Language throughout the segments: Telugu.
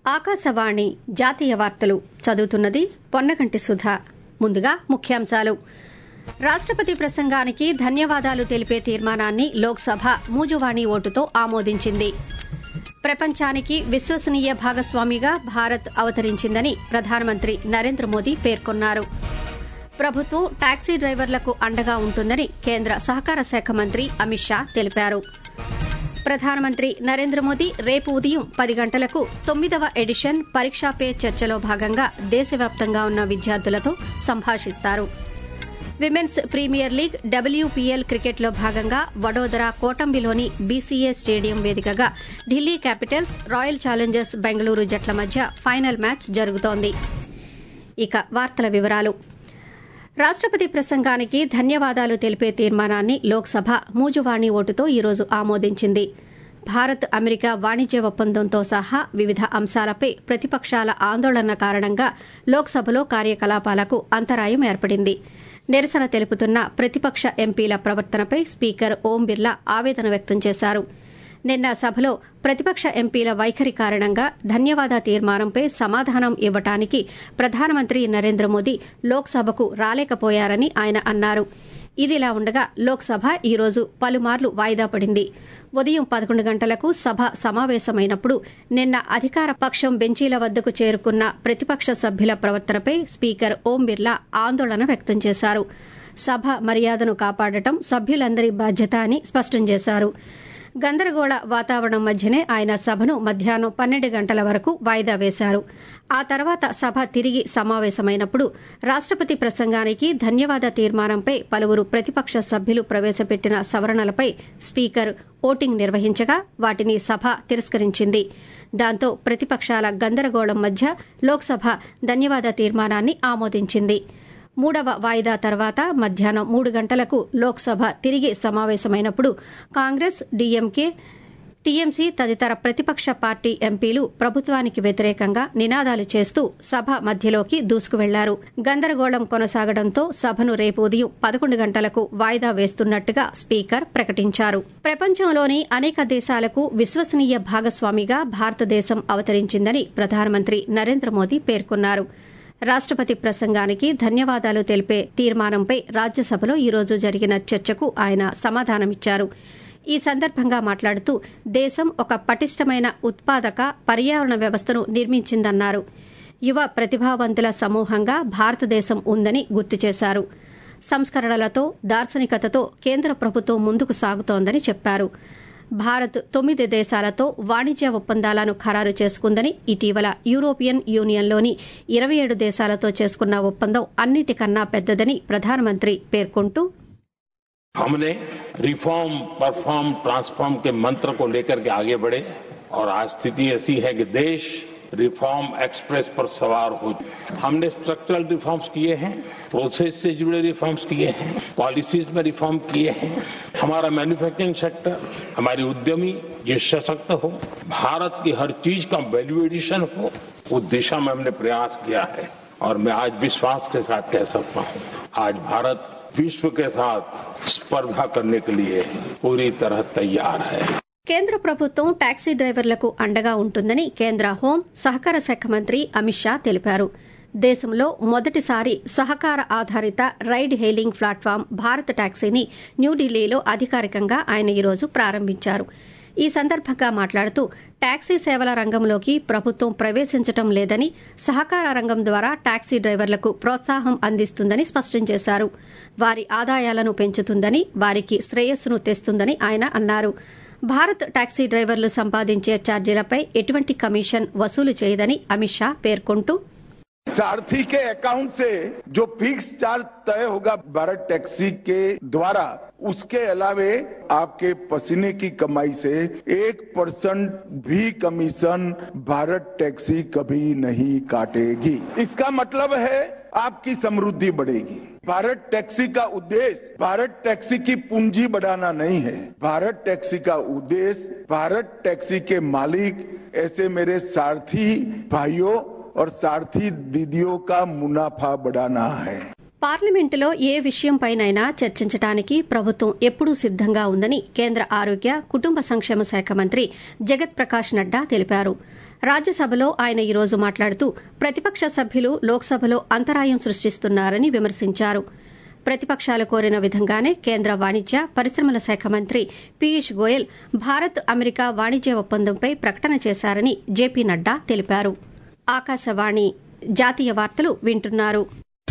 ఆకాశవాణి జాతీయ వార్తలు చదువుతున్నది పొన్నగంటి సుధ ముందుగా ముఖ్యాంశాలు రాష్టపతి ప్రసంగానికి ధన్యవాదాలు తెలిపే తీర్మానాన్ని లోక్సభ మూజువాణి ఓటుతో ఆమోదించింది ప్రపంచానికి విశ్వసనీయ భాగస్వామిగా భారత్ అవతరించిందని ప్రధానమంత్రి నరేంద్ర మోదీ పేర్కొన్నారు ప్రభుత్వం టాక్సీ డ్రైవర్లకు అండగా ఉంటుందని కేంద్ర సహకార శాఖ మంత్రి అమిత్ షా తెలిపారు ప్రధానమంత్రి నరేంద్ర మోదీ రేపు ఉదయం పది గంటలకు తొమ్మిదవ ఎడిషన్ పరీక్షా పే చర్చలో భాగంగా దేశవ్యాప్తంగా ఉన్న విద్యార్థులతో సంభాషిస్తారు విమెన్స్ ప్రీమియర్ లీగ్ డబ్ల్యూపీఎల్ క్రికెట్లో భాగంగా వడోదర కోటంబిలోని బీసీఏ స్టేడియం వేదికగా Delhi capitals royal challengers Bengaluru జట్ల మధ్య ఫైనల్ మ్యాచ్ జరుగుతోంది ఇక వార్తల వివరాలు రాష్టపతి ప్రసంగానికి ధన్యవాదాలు తెలిపే తీర్మానాన్ని లోక్సభ మూజువాణి ఓటుతో ఈరోజు ఆమోదించింది భారత్ అమెరికా వాణిజ్య ఒప్పందంతో సహా వివిధ అంశాలపై ప్రతిపక్షాల ఆందోళన కారణంగా లోక్సభలో కార్యకలాపాలకు అంతరాయం ఏర్పడింది నిరసన తెలుపుతున్న ప్రతిపక్ష ఎంపీల ప్రవర్తనపై స్పీకర్ ఓం బిర్లా ఆవేదన వ్యక్తం చేశారు నిన్న సభలో ప్రతిపక్ష ఎంపీల వైఖరి కారణంగా ధన్యవాద తీర్మానంపై సమాధానం ఇవ్వటానికి ప్రధానమంత్రి నరేంద్ర మోదీ లోక్సభకు రాలేకపోయారని ఆయన అన్నారు ఇదిలా ఉండగా లోక్సభ ఈరోజు పలుమార్లు వాయిదా పడింది ఉదయం పదకొండు గంటలకు సభ సమావేశమైనప్పుడు నిన్న అధికార పక్షం బెంచీల వద్దకు చేరుకున్న ప్రతిపక్ష సభ్యుల ప్రవర్తనపై స్పీకర్ ఓం బిర్లా ఆందోళన వ్యక్తం చేశారు సభ మర్యాదను కాపాడటం సభ్యులందరి బాధ్యత అని స్పష్టం చేశారు గందరగోళ వాతావరణం మధ్యనే ఆయన సభను మధ్యాహ్నం పన్నెండు గంటల వరకు వాయిదా వేశారు ఆ తర్వాత సభ తిరిగి సమావేశమైనప్పుడు రాష్టపతి ప్రసంగానికి ధన్యవాద తీర్మానంపై పలువురు ప్రతిపక్ష సభ్యులు ప్రవేశపెట్టిన సవరణలపై స్పీకర్ ఓటింగ్ నిర్వహించగా వాటిని సభ తిరస్కరించింది దాంతో ప్రతిపక్షాల గందరగోళం మధ్య లోక్సభ ధన్యవాద తీర్మానాన్ని ఆమోదించింది మూడవ వాయిదా తర్వాత మధ్యాహ్నం మూడు గంటలకు లోక్సభ తిరిగి సమావేశమైనప్పుడు కాంగ్రెస్ డీఎంకే టీఎంసీ తదితర ప్రతిపక్ష పార్టీ ఎంపీలు ప్రభుత్వానికి వ్యతిరేకంగా నినాదాలు చేస్తూ సభ మధ్యలోకి దూసుకువెళ్లారు గందరగోళం కొనసాగడంతో సభను రేపు ఉదయం పదకొండు గంటలకు వాయిదా వేస్తున్నట్టుగా స్పీకర్ ప్రకటించారు ప్రపంచంలోని అనేక దేశాలకు విశ్వసనీయ భాగస్వామిగా భారతదేశం అవతరించిందని ప్రధానమంత్రి నరేంద్ర మోదీ పేర్కొన్నారు రాష్టపతి ప్రసంగానికి ధన్యవాదాలు తెలిపే తీర్మానంపై రాజ్యసభలో ఈరోజు జరిగిన చర్చకు ఆయన సమాధానమిచ్చారు ఈ సందర్భంగా మాట్లాడుతూ దేశం ఒక పటిష్టమైన ఉత్పాదక పర్యావరణ వ్యవస్థను నిర్మించిందన్నారు యువ ప్రతిభావంతుల సమూహంగా భారతదేశం ఉందని గుర్తు చేశారు సంస్కరణలతో దార్శనికతతో కేంద్ర ప్రభుత్వం ముందుకు సాగుతోందని చెప్పారు భారత్ తొమ్మిది దేశాలతో వాణిజ్య ఒప్పందాలను ఖరారు చేసుకుందని ఇటీవల యూరోపియన్ యూనియన్లోని ఇరవై ఏడు దేశాలతో చేసుకున్న ఒప్పందం అన్నిటికన్నా పెద్దదని ప్రధానమంత్రి పేర్కొంటూ हमने रिफॉर्म परफॉर्म ट्रांसफॉर्म के मंत्र को लेकर के आगे बढ़े और आज स्थिति ऐसी है कि देश रिफॉर्म एक्सप्रेस पर सवार हो हमने स्ट्रक्चरल रिफॉर्म्स किए हैं प्रोसेस से जुड़े रिफॉर्म्स किए हैं पॉलिसीज में रिफॉर्म किए हैं हमारा मैन्युफैक्चरिंग सेक्टर हमारी उद्यमी ये सशक्त हो भारत की हर चीज का वैल्यू एडिशन हो उस दिशा में हमने प्रयास किया है और मैं आज विश्वास के साथ कह सकता हूं आज भारत विश्व के साथ स्पर्धा करने के लिए पूरी तरह तैयार है కేంద్ర ప్రభుత్వం టాక్సీ డ్రైవర్లకు అండగా ఉంటుందని కేంద్ర హోం సహకార శాఖ మంత్రి అమిత్ షా తెలిపారు దేశంలో మొదటిసారి సహకార ఆధారిత రైడ్ హెయిలింగ్ ప్లాట్ఫామ్ భారత్ టాక్సీని న్యూఢిల్లీలో అధికారికంగా ఆయన ఈరోజు ప్రారంభించారు ఈ సందర్భంగా మాట్లాడుతూ టాక్సీ సేవల రంగంలోకి ప్రభుత్వం ప్రవేశించడం లేదని సహకార రంగం ద్వారా టాక్సీ డ్రైవర్లకు ప్రోత్సాహం అందిస్తుందని స్పష్టం చేశారు వారి ఆదాయాలను పెంచుతుందని వారికి శ్రేయస్సును తెస్తుందని ఆయన అన్నారు భారత్ టాక్సీ డ్రైవర్లు సంపాదించే ఛార్జీలపై ఎటువంటి కమిషన్ వసూలు చేయదని అమిత్ షా పేర్కొంటూ सारथी के अकाउंट से जो फिक्स चार्ज तय होगा भारत टैक्सी के द्वारा उसके अलावे आपके पसीने की कमाई से एक परसेंट भी कमीशन भारत टैक्सी कभी नहीं काटेगी इसका मतलब है आपकी समृद्धि बढ़ेगी भारत टैक्सी का उद्देश्य भारत टैक्सी की पूंजी बढ़ाना नहीं है भारत टैक्सी का उद्देश्य भारत टैक्सी के मालिक ऐसे मेरे सारथी भाइयों और सारथी दीदियों का मुनाफा बढ़ाना है పార్లమెంటులో ఏ విషయంపైనైనా చర్చించడానికి ప్రభుత్వం ఎప్పుడూ సిద్దంగా ఉందని కేంద్ర ఆరోగ్య కుటుంబ సంక్షేమ శాఖ మంత్రి జగత్ ప్రకాష్ నడ్డా తెలిపారు రాజ్యసభలో ఆయన ఈ రోజు మాట్లాడుతూ ప్రతిపక్ష సభ్యులు లోక్సభలో అంతరాయం సృష్టిస్తున్నారని విమర్శించారు ప్రతిపక్షాలు కోరిన విధంగానే కేంద్ర వాణిజ్య పరిశ్రమల శాఖ మంత్రి పీయూష్ గోయల్ భారత్ అమెరికా వాణిజ్య ఒప్పందంపై ప్రకటన చేశారని జేపీ నడ్డా తెలిపారు ఆకాశవాణి జాతీయ వార్తలు వింటున్నారు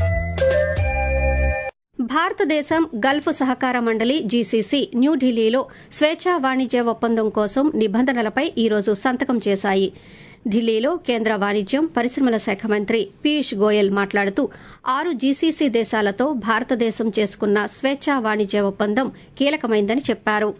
భారతదేశం గల్ఫ్ సహకార మండలి జీసీసీ న్యూఢిల్లీలో స్వేచ్ఛా వాణిజ్య ఒప్పందం కోసం నిబంధనలపై ఈరోజు సంతకం చేశాయి ఢిల్లీలో కేంద్ర వాణిజ్యం పరిశ్రమల శాఖ మంత్రి పీయూష్ గోయల్ మాట్లాడుతూ ఆరు జీసీసీ దేశాలతో భారతదేశం చేసుకున్న స్వేచ్ఛా వాణిజ్య ఒప్పందం కీలకమైందని చెప్పారు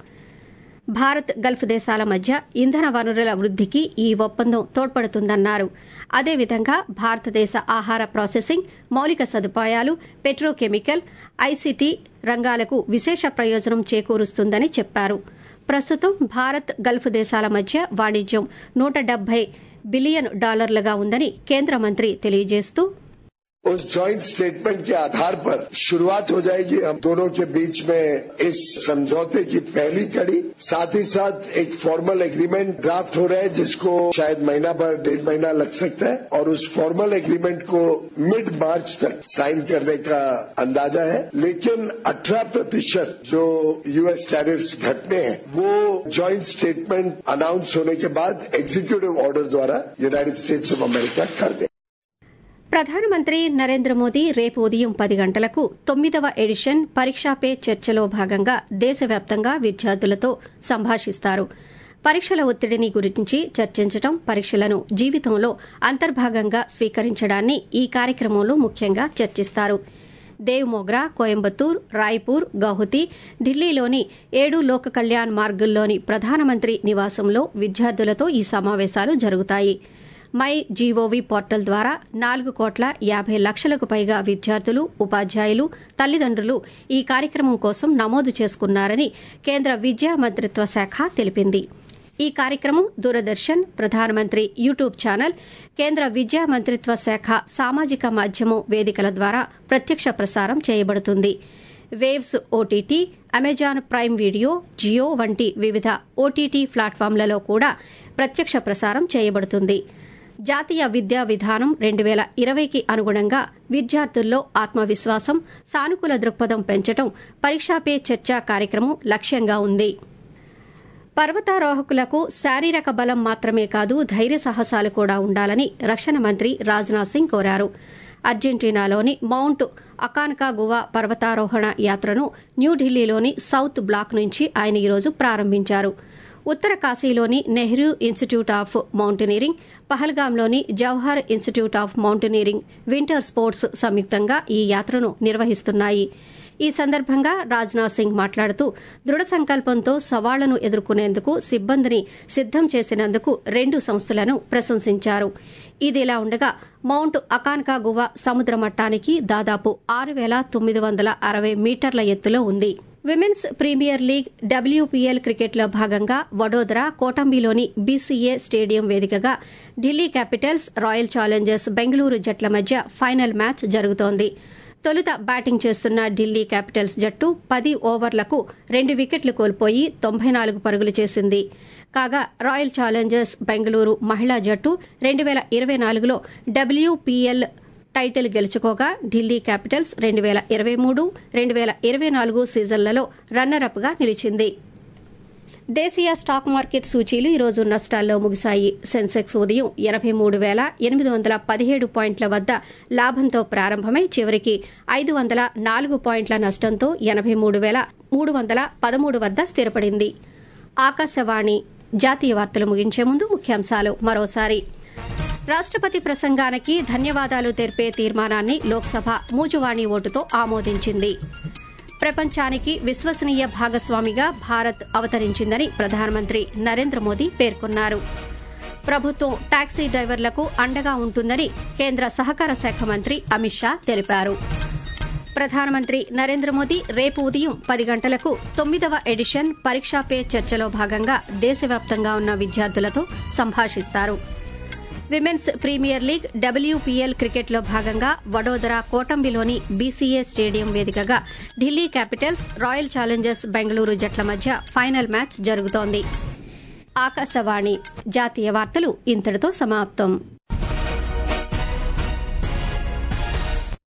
భారత్ గల్ఫ్ దేశాల మధ్య ఇంధన వనరుల వృద్దికి ఈ ఒప్పందం తోడ్పడుతుందన్నారు అదేవిధంగా భారతదేశ ఆహార ప్రాసెసింగ్ మౌలిక సదుపాయాలు పెట్రోకెమికల్ ఐసీటీ రంగాలకు విశేష ప్రయోజనం చేకూరుస్తుందని చెప్పారు ప్రస్తుతం భారత్ గల్ఫ్ దేశాల మధ్య వాణిజ్యం నూట డెబ్బై బిలియన్ డాలర్లుగా ఉందని కేంద్ర మంత్రి తెలియజేస్తూ उस ज्वाइंट स्टेटमेंट के आधार पर शुरुआत हो जाएगी हम दोनों के बीच में इस समझौते की पहली कड़ी साथ ही साथ एक फॉर्मल एग्रीमेंट ड्राफ्ट हो रहा है जिसको शायद महीना भर डेढ़ महीना लग सकता है और उस फॉर्मल एग्रीमेंट को मिड मार्च तक साइन करने का अंदाजा है लेकिन 18 प्रतिशत जो यूएस टैरिफ्स घटने हैं वो ज्वाइंट स्टेटमेंट अनाउंस होने के बाद एग्जीक्यूटिव ऑर्डर द्वारा यूनाइटेड स्टेट्स ऑफ अमेरिका कर दे ప్రధానమంత్రి నరేంద్ర మోదీ రేపు ఉదయం పది గంటలకు తొమ్మిదవ ఎడిషన్ పరీక్షా పే చర్చలో భాగంగా దేశవ్యాప్తంగా విద్యార్థులతో సంభాషిస్తారు పరీక్షల ఒత్తిడిని గురించి చర్చించడం పరీక్షలను జీవితంలో అంతర్భాగంగా స్వీకరించడాన్ని ఈ కార్యక్రమంలో ముఖ్యంగా చర్చిస్తారు దేవ్ మోగ్రా కోయంబత్తూర్ రాయ్పూర్ గౌహతి ఢిల్లీలోని ఏడు లోక కళ్యాణ్ మార్గుల్లోని ప్రధానమంత్రి నివాసంలో విద్యార్థులతో ఈ సమావేశాలు జరుగుతాయి మై జీఓవీ పోర్టల్ ద్వారా నాలుగు కోట్ల యాభై లక్షలకు పైగా విద్యార్థులు ఉపాధ్యాయులు తల్లిదండ్రులు ఈ కార్యక్రమం కోసం నమోదు చేసుకున్నారని కేంద్ర విద్యా మంత్రిత్వ శాఖ తెలిపింది ఈ కార్యక్రమం దూరదర్శన్ ప్రధానమంత్రి యూట్యూబ్ ఛానల్ కేంద్ర విద్యా మంత్రిత్వ శాఖ సామాజిక మాధ్యమం వేదికల ద్వారా ప్రత్యక్ష ప్రసారం చేయబడుతుంది Waves OTT Amazon Prime Video Jio వంటి వివిధ ఓటీటీ ప్లాట్ఫామ్లలో కూడా ప్రత్యక్ష ప్రసారం చేయబడుతుంది జాతీయ విద్యా విధానం రెండు వేల ఇరవైకి అనుగుణంగా విద్యార్థుల్లో ఆత్మవిశ్వాసం సానుకూల దృక్పథం పెంచడం పరీక్షా పే చర్చా కార్యక్రమం లక్ష్యంగా ఉంది పర్వతారోహకులకు శారీరక బలం మాత్రమే కాదు ధైర్య సాహసాలు కూడా ఉండాలని రక్షణ మంత్రి రాజ్నాథ్ సింగ్ కోరారు అర్జెంటీనాలోని మౌంట్ అకాన్కాగువా పర్వతారోహణ యాత్రను న్యూఢిల్లీలోని సౌత్ బ్లాక్ నుంచి ఆయన ఈరోజు ప్రారంభించారు ఉత్తర కాశీలోని నెహ్రూ ఇన్స్టిట్యూట్ ఆఫ్ మౌంటనీరింగ్ పహల్గాంలోని Jawahar institute of mountaineering winter sports సంయుక్తంగా ఈ యాత్రను నిర్వహిస్తున్నాయి ఈ సందర్భంగా రాజ్నాథ్ సింగ్ మాట్లాడుతూ దృఢ సంకల్పంతో సవాళ్లను ఎదుర్కొనేందుకు సిబ్బందిని సిద్దం చేసినందుకు రెండు సంస్థలను ప్రశంసించారు ఇదిలా ఉండగా మౌంట్ అకాన్కాగువా సముద్ర మట్టానికి దాదాపు ఆరు వేల తొమ్మిది వందల అరవై మీటర్ల ఎత్తులో ఉంది విమెన్స్ ప్రీమియర్ లీగ్ డబ్ల్యూపీఎల్ క్రికెట్లో భాగంగా వడోదర కోటంబిలోని బీసీఏ స్టేడియం వేదికగా Delhi capitals royal challengers Bengaluru జట్ల మధ్య ఫైనల్ మ్యాచ్ జరుగుతోంది తొలుత బ్యాటింగ్ చేస్తున్న ఢిల్లీ క్యాపిటల్స్ జట్టు పది ఓవర్లకు రెండు వికెట్లు కోల్పోయి తొంభై నాలుగు పరుగులు చేసింది కాగా రాయల్ ఛాలెంజర్స్ బెంగళూరు మహిళా జట్టు రెండు వేల ఇరవై నాలుగులో డబ్ల్యూపీఎల్ టైటిల్ గెలుచుకోగా ఢిల్లీ క్యాపిటల్స్ రెండు వేల ఇరవై మూడు రెండు వేల ఇరవై నాలుగు సీజన్లలో రన్నరప్గా నిలిచింది దేశీయ స్టాక్ మార్కెట్ సూచీలు ఈరోజు నష్టాల్లో ముగిశాయి సెన్సెక్స్ ఉదయం ఎనబై మూడు వేల ఎనిమిది వందల పదిహేడు పాయింట్ల వద్ద లాభంతో ప్రారంభమై చివరికి ఐదు వందల నాలుగు పాయింట్ల నష్టంతో ఎనబై మూడు వేల మూడు వందల పదమూడు వద్ద స్థిరపడింది ఆకాశవాణి జాతీయ వార్తలు ముగించే ముందు ముఖ్యాంశాలు మరోసారి రాష్టపతి ప్రసంగానికి ధన్యవాదాలు తెర్పే తీర్మానాన్ని లోక్సభ మూజువాణి ఓటుతో ఆమోదించింది ప్రపంచానికి విశ్వసనీయ భాగస్వామిగా భారత్ అవతరించిందని ప్రధానమంత్రి నరేంద్ర మోదీ పేర్కొన్నారు ప్రభుత్వం టాక్సీ డ్రైవర్లకు అండగా ఉంటుందని కేంద్ర సహకార శాఖ మంత్రి అమిత్ షా తెలిపారు ప్రధానమంత్రి నరేంద్ర మోదీ రేపు ఉదయం పది గంటలకు తొమ్మిదవ ఎడిషన్ పరీక్షా పే చర్చలో భాగంగా దేశవ్యాప్తంగా ఉన్న విద్యార్థులతో సంభాషిస్తారు విమెన్స్ ప్రీమియర్ లీగ్ డబ్ల్యూపీఎల్ క్రికెట్లో భాగంగా వడోదర కోటంబిలోని బీసీఏ స్టేడియం వేదికగా Delhi capitals royal challengers Bengaluru జట్ల మధ్య ఫైనల్ మ్యాచ్ జరుగుతోంది ఆకాశవాణి జాతీయ వార్తలు ఇంతటితో సమాప్తం